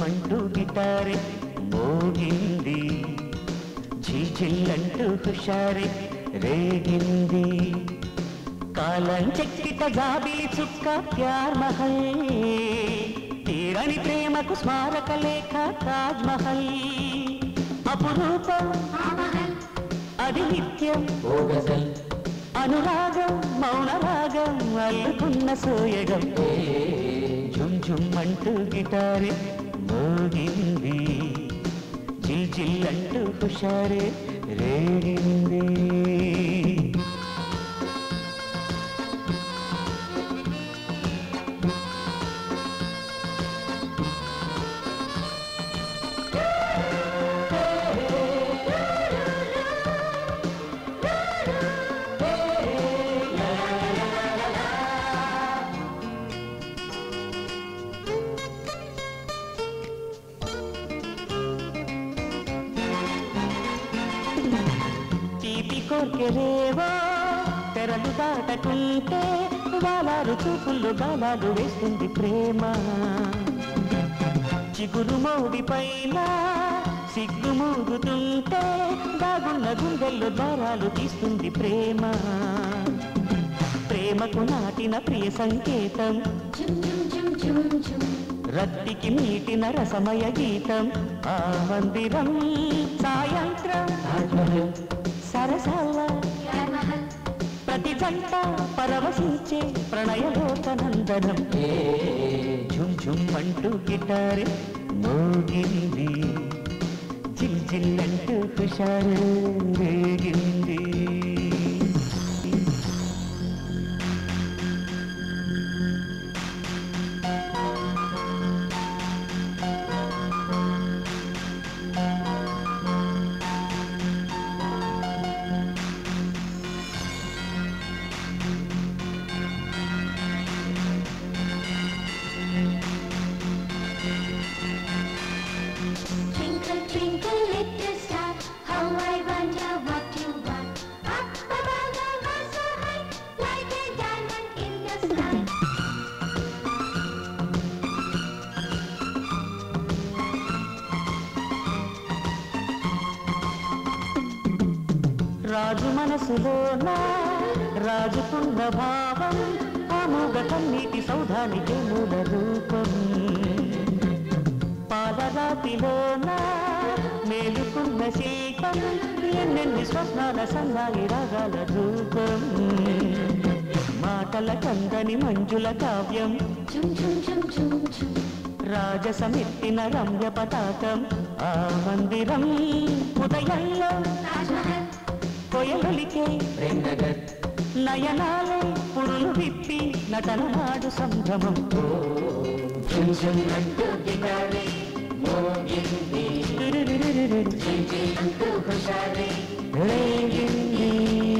జుమ్మంటూ గిటారే మోగింది ఝిల్లంటూ హుషారే రేగింది కాలం చెక్కిట జాబిలి చుక్క ప్యార్ మహల్ తీరని ప్రేమకు స్మారక లేఖ తాజ్ మహల్ అపురూపం అది నిత్యం ఓ గజల్ అనురాగం మౌన రాగం అల్లుకున్న సోయగం జుమ్ జుమ్ అంటూ గిటారే మోగింది జిల్ జిల్ అంటూ హుషారే రేగింది తీపి కోర్కెరేవో తెరలు దాటకుంటే వాలారు చూపుల్లో గాలాలు వేస్తుంది ప్రేమ చిగురు మోడి పైన సిగ్గు మూగుతుంటే దాగున్న గుండెల్లో దారాలు తీస్తుంది ప్రేమ ప్రేమకు నాటిన ప్రియ సంకేతం రత్తికి మీటిన రసమయ గీతం ఆ మందిరం సాయంత్రం తాజ్మహల్ సరసాల ప్రతి జంట పరవశించే ప్రణయలోకనందనం ఝుమ్ ఝుమ్ అంటూ గిటారే మోగింది జిల్ జిల్ అంటూ హుషారు రేగింది Twinkle, twinkle, little star, how I wonder what you want. Up above the world so high, like a diamond in the sky. రాజు మనసులోన రాజుకున్న భావం ఆ మూగ కన్నీటి సౌధానికి మూల రూపం పాదరాతిలోన మేలుకున్న శిల్పం ఎన్నెన్ని స్వప్నాల సన్నాయి రాగాల రూపం మాటల కందని మంజుల కావ్యం Chum, chum, chum, chum, chum. రాజసమెత్తిన Ramya పతాకం ఆ మందిరం ఉదయంలో Taj Mahal, కొయలులికే ప్రేమ్ నగర్ నయనాలే పురులు విప్పి నటన నాడు సంభ్రమం ఝుమ్ ఝుమ్ అంటూ గిటారే మోగింది టిరిరిరిరిరి. జిల్ జిల్ అంటూ హుషారే రేగింది.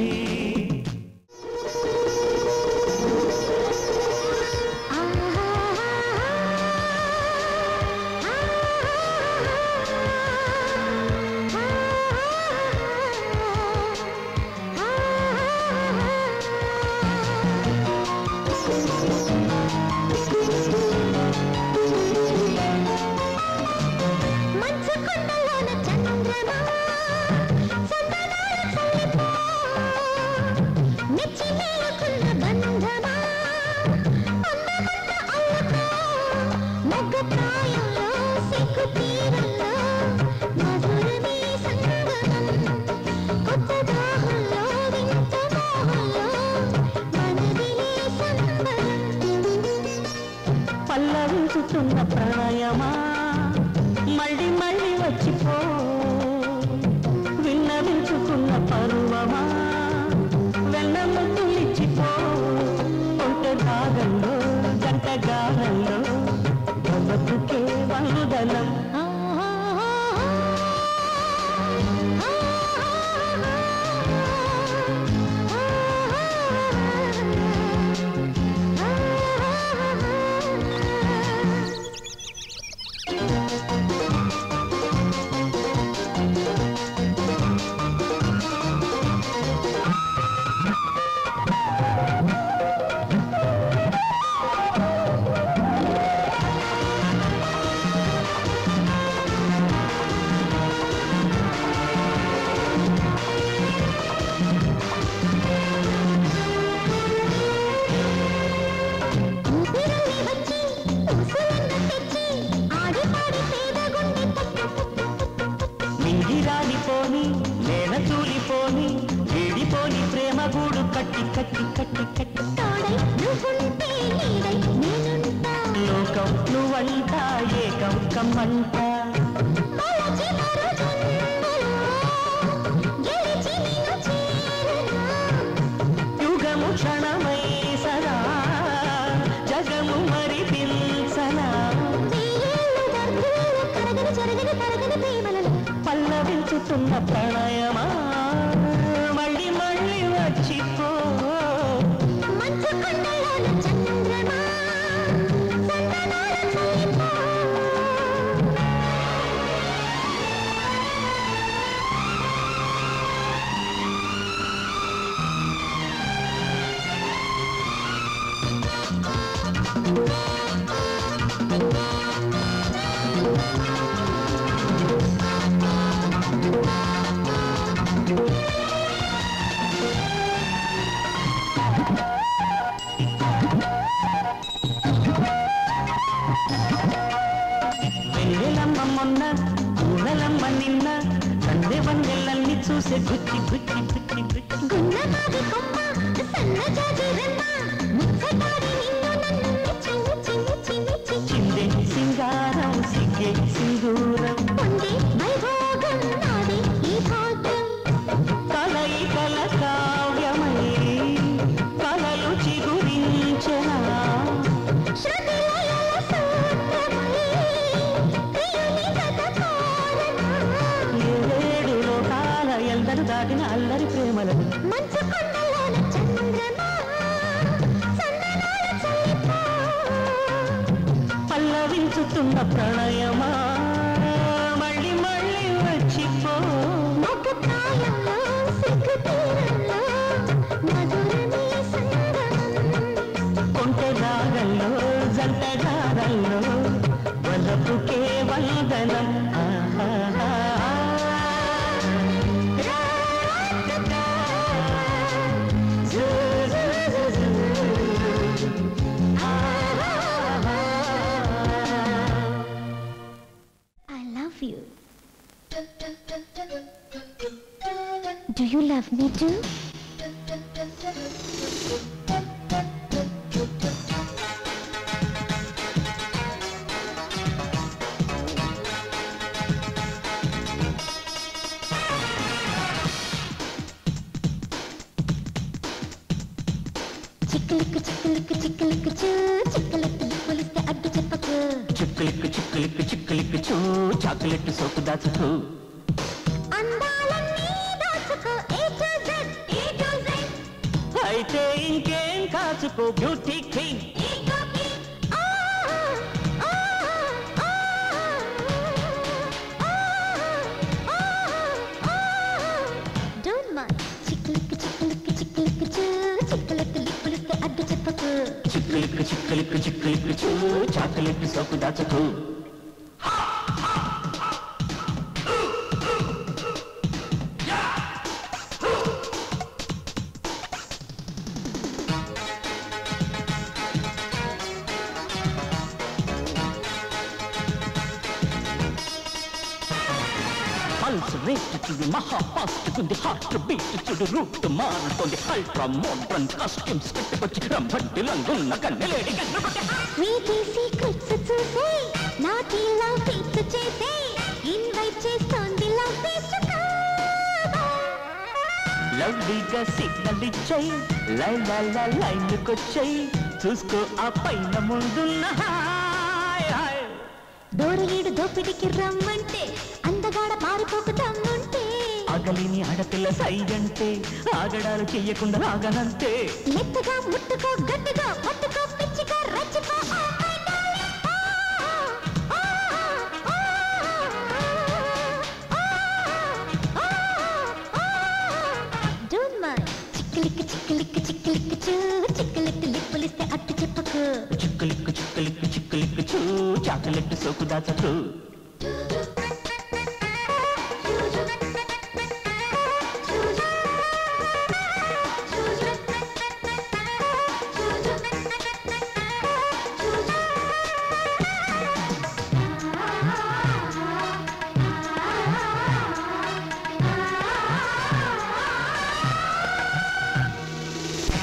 మంచు కొండలోన చంద్రమా చందనాల చల్లిపో మెచ్చి మేలుకున్న బంధమా అందమంత అల్లుకో మొగ్గ ప్రాయంలో సిగ్గు తీరంలో మధురమే సంగమం కొత్త దాహంలో వింత మోహంలో మనదిలే సంబరం పల్లవించుతున్న ప్రణయమా మళ్ళీ మళ్ళీ వచ్చిపో విన్నవించుకున్న పరువమా వెన్నముద్దు ఇచ్చిపో ఒంట గాగంలో జంట గానంలో బతుకే వందనం ఆ కట్టి కట్టి కట్టి కట్టి తోడై నువ్వుంటే నీడై నేనుంటా లోకం నువ్వంట ఏకం కమ్మంట మలచి మరు జన్మలో గెలిచి నిన్ను చేరునా యుగము క్షణమై సదా జగము మరి పిల్సనా వెయ్యేళ్ళు వర్ధులు కరగని జరగని తరగని ప్రేమలలో పల్లవించుతున్న ప్రణయమా మళ్ళీ మళ్ళీ వచ్చిపో మంచు కొండలోన చంద్రమా సందనాల చల్లిపో వెన్నెలమ్మ మొన్న ఊరలమ్మ నిన్న సందె వన్నెలన్నీ చూసే గుచ్చి గుచ్చి గుచ్చి గుచ్చి గున్నమావి కొమ్మ సన్నజాజి రెమ్మ ముచ్చటాడి నిన్ను నన్ను మెచ్చి మెచ్చి మెచ్చి మెచ్చి చిందే సింగారం సిగ్గే సింధూరం పొందే వైభోగం నాదే ఈ భాగ్యం కలయి కల కావ్యమై కలలు చిగురించనా శృతి లయల సూత్రమై ప్రియుని జత కోరనా ఏడు లోకాల ఎల్దరు దాటిన అల్లరి ప్రేమలను మంచు కొండలోన చంద్రమా సందనాల చల్లిపో పల్లవించుతున్న ప్రణయమా మళ్ళీ మళ్ళీ వచ్చిపో ఒక ప్రాయంలో సిగ్గు తీరంలో మధురమే సంగమం కొంటె రాగల్లో జంట జారల్లో వలపుకే వందనం ఆహాహా. జూ, జూ, జూ, జూ. ఆహాహా. I love you. Do you love me too? చిక్కలిక్కు చిక్కలిక్కు చిక్కలిక్కు చూ చిక్కలిక్కు లిప్పులిస్తే అడ్డు చెప్పకు చిక్కులిక్కు చిక్కులిక్కు చిక్కులిక్కు చూ చాకులెట్టు సోకు దాచుకో అందాలన్నీ దాచుకో A to Z A to Z అయితే ఇంకేం కాచుకో బ్యూటీ క్వీన్ ఏ కాపీ ఆ ఆ ఆ ఆ డోంట్ మైండ్ చిక్కలిక్కు చిక్కలిక్కు చిక్కలిక్కు చూ చిక్కలిక్కు లిప్పులిస్తే అడ్డు చెప్పకు చిక్కులిక్కు చిక్కులిక్కు చిక్కులిక్కు చూ చాకులెట్టు సోకు దాచుకో పల్స్ రేట్ చూడు మహా ఫాస్ట్ ఉంది హార్ట్ బీట్ చూడు రూట్ మారుతోంది అల్ట్రా మోడ్రన్ కాస్ట్యూమ్స్ పెట్టుకొచ్చి రంభంటి రంగున్న కన్నెలేడి కన్ను కొట్టి వీటి సీక్రెట్స్ చూసే నాటి లవ్ ఫీట్స్ చేసే ఇన్వైట్ చేస్తోంది లవ్ ఫీస్ట్ లవ్లీగా సిగ్నల్ ఇచ్చాయి లై లై లై లైన్కొచ్చాయి చూసుకో ఆ పైన ముందున్న హాయ్ హాయ్ దూరలీడు దోపిడికి రమ్మంటే అందగాడ పారిపోకు దమ్ముంటే అగలిని ఆడపిల్ల సైగంటే ఆగడాలు చెయ్యకుండా ఆగనంతే మెత్తగా ముట్టుకో గట్టిగా పట్టుకో పిచ్చిగా రచ్చికో Oh my darling. Oh, oh, oh, oh, oh. Don't mind. చిక్కలిక్కు చిక్కలిక్కు చిక్కలిక్కు చూ చిక్కలిక్కు లిప్పులిస్తే అట్టు చెప్పకు చిక్కులిక్కు చిక్కులిక్కు చిక్కులిక్కు చూ చాకలెట్టు సోకు దాచకు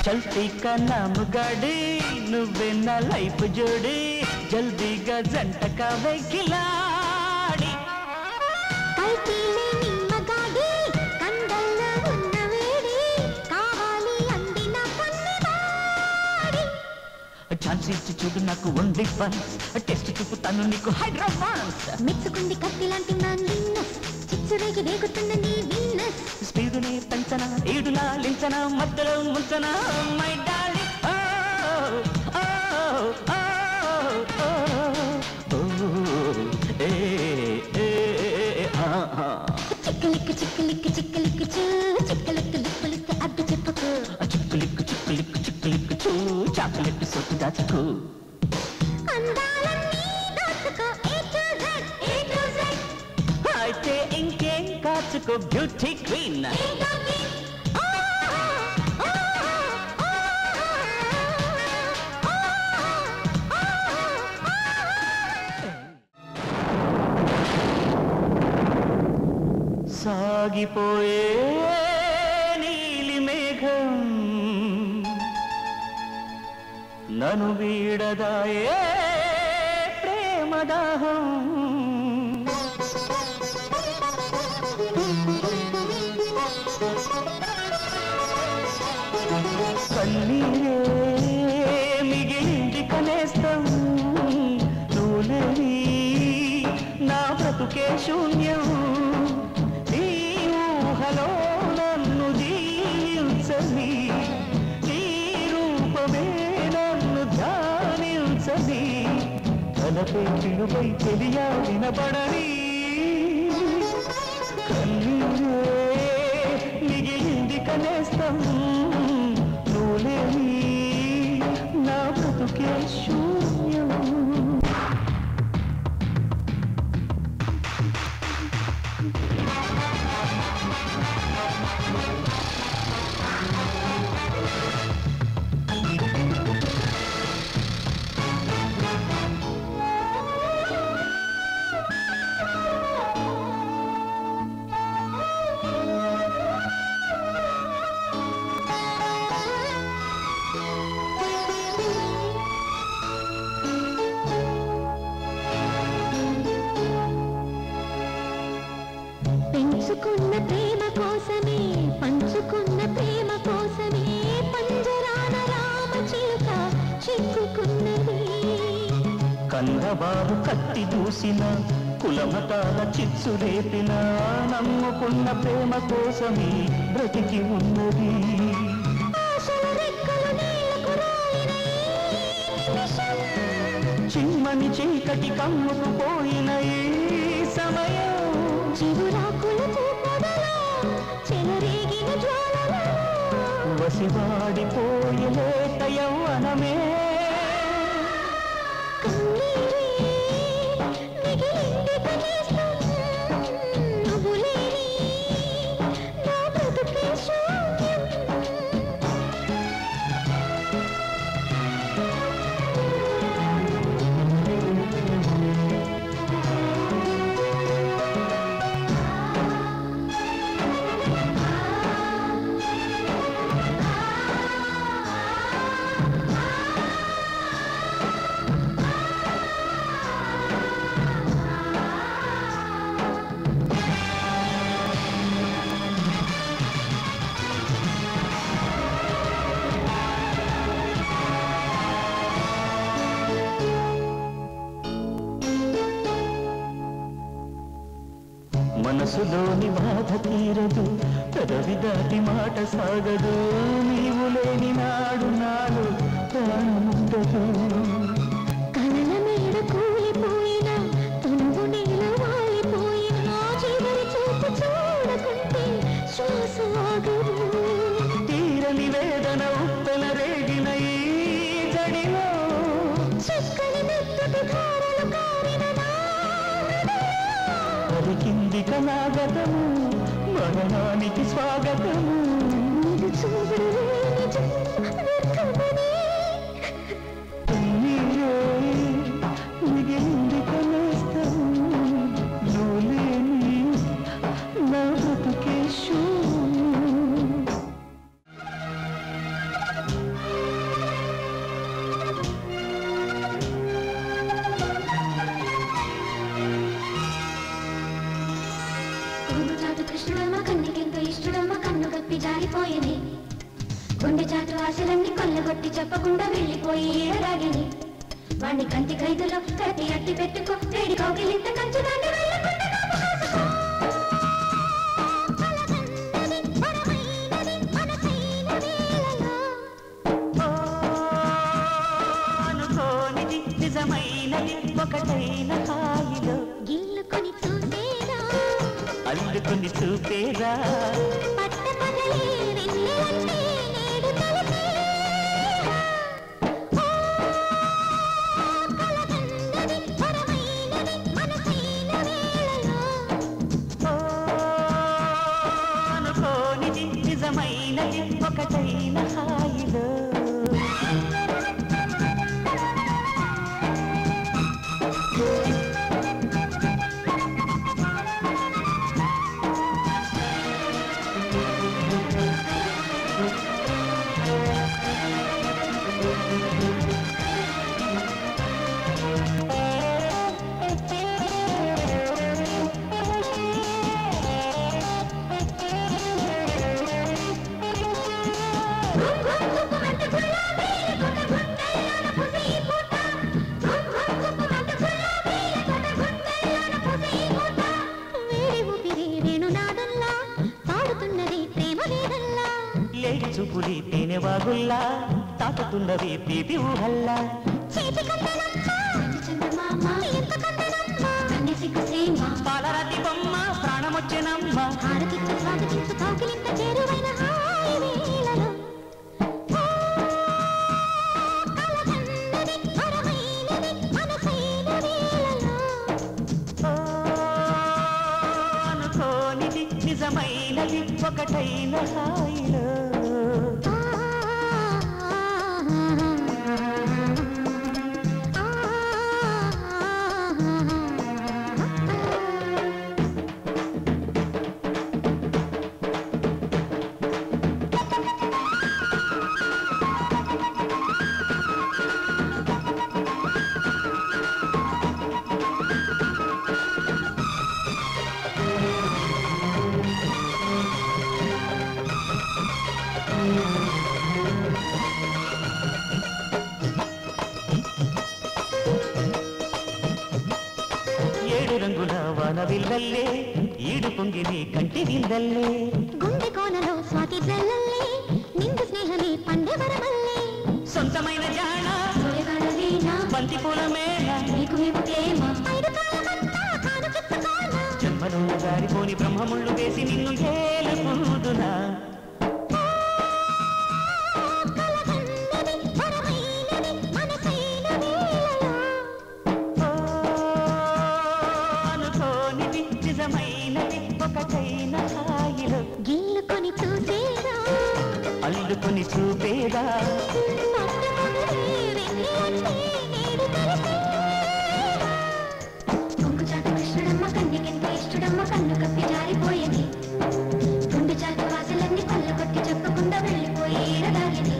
చల్తీ కన్నాము గాడి నువ్వే నా లైఫ్ జోడి జల్దీగా జంట కావే కిలాడి కల్తీలే నిమ్మగాడి కండల్లో ఉన్న వేడి కావాలి అందిన కన్నెవాడి ఛాన్స్ ఇచ్చి చూడు నాకు ఓన్లీ వన్స్ టెస్ట్ చూపుతాను నీకు హైదరాబాద్ మెచ్చుకుంది కత్తి లాంటి నా నిన్నస్ చిచ్చురేగి రేగుతున్న నీ విన్నస్ స్పీడుని పెంచన ఈడులా లించన మధ్యలో ముంచన మై డాలి చిక్కలిక్కు చిక్కలిక్కు చిక్కలిక్కు చూ చిక్కలిక్కు లిప్పులిస్తే అడ్డు చెప్పుకు చిక్కులిక్కు చిక్కులిక్కు చిక్కులిక్కు చూ చాకులెట్టు సొట్టు దాచుకో అందాలన్నీ దోచుకో A to Z A to Z అయితే ఇంకేం కాచుకో beauty queen A to Z ఓ ఓ సాగిపోయే నీలి మేఘం నను వీడదాయే ప్రేమదాహం కన్నీరే మిగిలింది కనేస్తం నువ్వులేని నా బ్రతుకే శూన్యం నీ ఊహలో నన్ను జీవించని నీ రూపమే నన్ను ధ్యానించని తలపై పిలువై తెలియా వినబడని కన్నీరే మిగిలింది కనేస్తం నువ్వులేని నా బ్రతుకే శూన్యం పెంచుకున్న ప్రేమ కోసమే పంచుకున్న ప్రేమ కోసమే పంజరాన రామ చిలుక చిక్కుకున్నది కన్నవారు కత్తి దూసిన కులమతాల చిచ్చు రేపిన నమ్ముకున్న ప్రేమ కోసమే బ్రతికి ఉన్నది ఆశల రెక్కలు నీళ్లకు రాలిన ఈ నిమిషం చిమ్మని చీకటి కమ్ముకు పోయిన ఈ సమయం చిగురాకుల పూపొదలో చెలరేగిన జ్వాలలో వసివాడిపోయి లేత యవ్వనమే కన్నీరే మిగిలింది కనీసం నువ్వు లేని నా బ్రతుకే శూన్యం మనసులోని బాధ తీరదు పెదవి దాటి మాట సాగదు నీవు లేని నాడు నాడు ప్రాణముండదు కలల మేడ కూలిపోయిన తనువు నేల వాలిపోయిన చివరి చూపు చూడకుంటే శ్వాస ఆగదు తీరని వేదన ఉప్పెన రేగిన ఈ జడిలో చక్కని మెత్తటి ధారలు కారిన నా పలికింది కనాగతము మరణానికి స్వాగతము ఇది చూపుడు నిజం వ్యర్థమని కన్నీరే మిగిలింది కనేస్తం నువ్వు లేని నా బ్రతుకే శూన్యం. ఆశలన్నీ కొల్లగొట్టి చెప్పకుండా వెళ్ళిపోయి ఏడరాగిని వాణ్ణి కంటి ఖైదులో కత్తి అట్టి పెట్టుకో వేడి కౌగిలింత కంచు దాన్ని వెళ్ళకుండా కాపు కాసుకో. కలగన్నది, పరమైనది, మనసైన వేళలో. అనుకోనిది నిజమైనది ఒకటైన హాయిలో గిల్లుకొని చూసేరా అల్లుకొని చూపేరా పట్టపగలే వెన్నెలన్నీ నేడు తెలిసేరా. ఓ, కలగన్నది, పరమైనది, మనసైన వేళలో. ఓ, అనుకోనిది నిజమైనది ఒకటైన హాయిలో వేడి ఊపిరి వేణునాదంలా పాడుతున్నది ప్రేమ వేదల్లా లేడి చూపులి తేనె వాగుల్లా తాకుతున్నవి తీపి ఊహల్లా చేతి కందనమ్మా చందమామ ఎంత కందనమ్మా కన్నె సిగ్గు సేమ పాలరాతి బొమ్మ ప్రాణమొచ్చెనమ్మ హారతిచ్చు స్వాగతించు కౌకిలింత చేరువైన హాయి వేళలో ఓ, కలగన్నది, పరమైనది, మనసైన వేళలో. ఓ, అనుకోనిది నిజమైనది ఒకటైన హాయిలో ఏడు రంగుల వానవిల్లల్లే ఈడు పొంగి నీ కంటి విందల్లే గుండె కోనలో స్వాతి జల్లల్లే నిండు స్నేహమే పండె వరమల్లే సొంతమైన జాణ సూర్యగాడ వీణ బంతి పూల మేళ నీకు మేము ప్రేమ ఐదు కాలమంతా కాను చెప్పుకోనా జన్మనున్న జారిపోని బ్రహ్మముళ్ళు వేసి నిన్ను ఏలుకుందునా కలగన్నది పరమైనది మనసైన వేళలో ఓ, అనుకోనిది నిజమైనది ఒకటైన హాయిలో గిల్లుకొని చూసేరా అల్లుకొని చూపేదా కొంగుచాట కృష్ణుడమ్మ కన్నెకెంత ఇష్టడమ్మ కన్ను కప్పి జారిపోయేది గుండె చాటు వాసలన్నీ పళ్ళ కొట్టి చెప్పకుండా వెళ్ళిపోయి ఏడదాగిది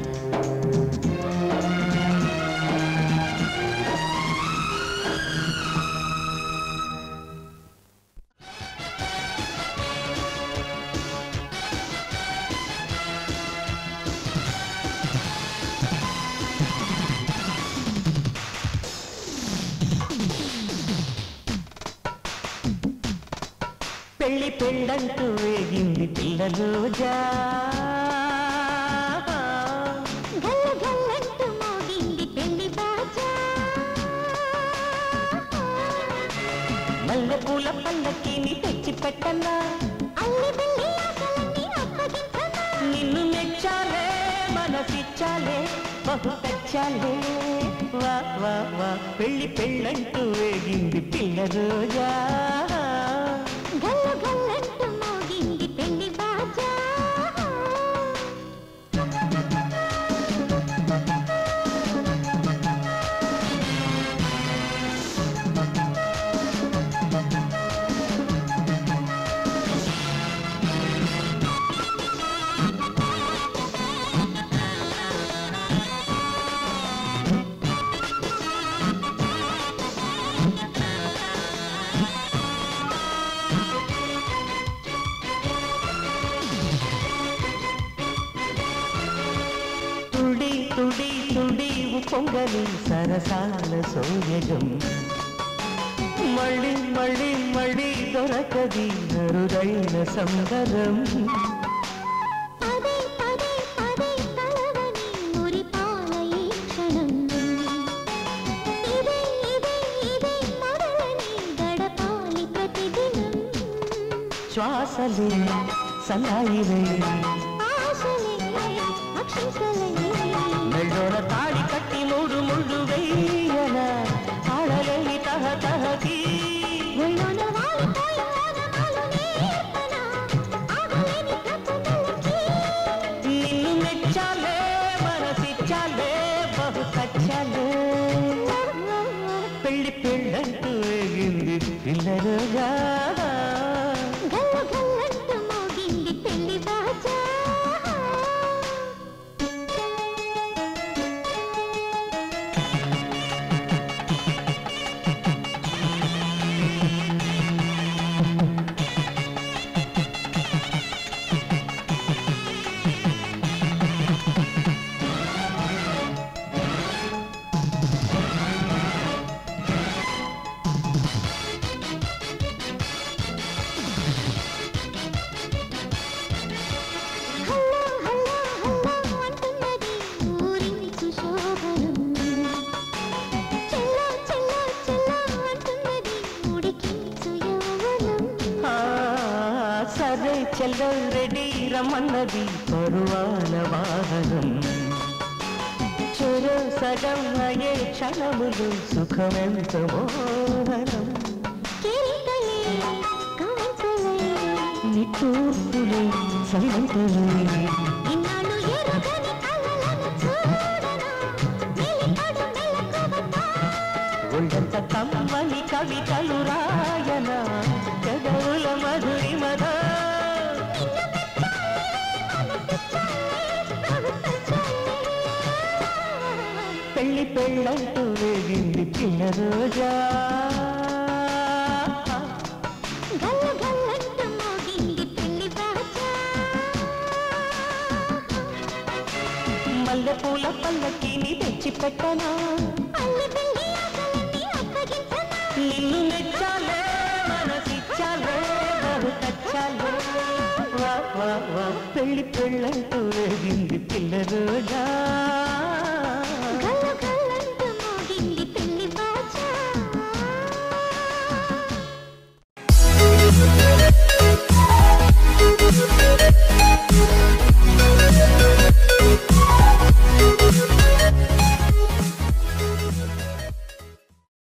పెళ్లి పెళ్ళంటూ వేగింది పిల్లలు జా గల్ల గల్లంటూ మోగింది పెళ్లి బాజా మల్లె పూల పల్లకిని తెచ్చి పెట్టనా అల్లి బిల్లి ఆశలన్నీ అప్పగించనా నిన్ను మెచ్చాలే మనసిచ్చాలే బహు తెచ్చాలే వా వా వా పెళ్లి పెళ్ళంటూ వేగింది పిల్ల రోజా గల్ల గల్లంటూ మోగింది పెళ్లి బాజా పొంగలి సరసాల సోయగం మళ్ళీ మళ్ళీ మళ్ళీ దొరకది అరుదైన సంబరం పదే పదే పదే కలవని మురిపాల ఈ క్షణం ఇదే ఇదే ఇదే మొదలని గడపాలి ప్రతిదినం శ్వాసలే సలాయిలే ఆశలే అక్షింతలే మెళ్ళోన తాడి కట్టి మూడు ముళ్ళు వెయ్యన ఆడలేని తహ తహకి ఒళ్ళోన వాలిపోయి మోనమాలు నేర్పనా ఆగలేని ప్రపదలకి నిన్ను మెచ్చాలే మనసిచ్చాలే బహు కచ్చాలే పెళ్లి పెళ్ళంటూ వేగింది పిల్లరుగా గల్ల గల్లంటూ మోగింది పెళ్లి బాజా హల్లో హల్లో హల్లో అంటున్నది ఊరించు శోభనం చెల్లో చెల్లో చెల్లో అంటున్నది ఉడికించు యౌవనం ఆ, సరే చెల్ల రెడీ రమ్మన్నది పరువాల వాహనం చెరు సగం అయ్యే క్షణములు సుఖమెంత మోహనం కేరింతలే కవింతలే నిట్టూర్పులే సమంతలే ఇన్నాళ్ళు ఎరుగని కలలను చూడనా మెలికడు మెలకువతో ఒళ్ళంత కమ్మని కవితలు రాయన కదవుల మధురిమద పెళ్లి పెళ్ళంటూ వేగింది పిల్ల రోజా గల్ల గల్లంటూ మోగింది పెళ్లి బాజా మల్లె పూల పల్లకిని తెచ్చి పెట్టనా అల్లి బిల్లి ఆశలన్నీ అప్పగించనా నిన్ను మెచ్చాలే మనసిచ్చాలే బహు కచ్చాలే వా వా వా పెళ్లి పెళ్ళంటూ వేగింది పిల్ల రోజా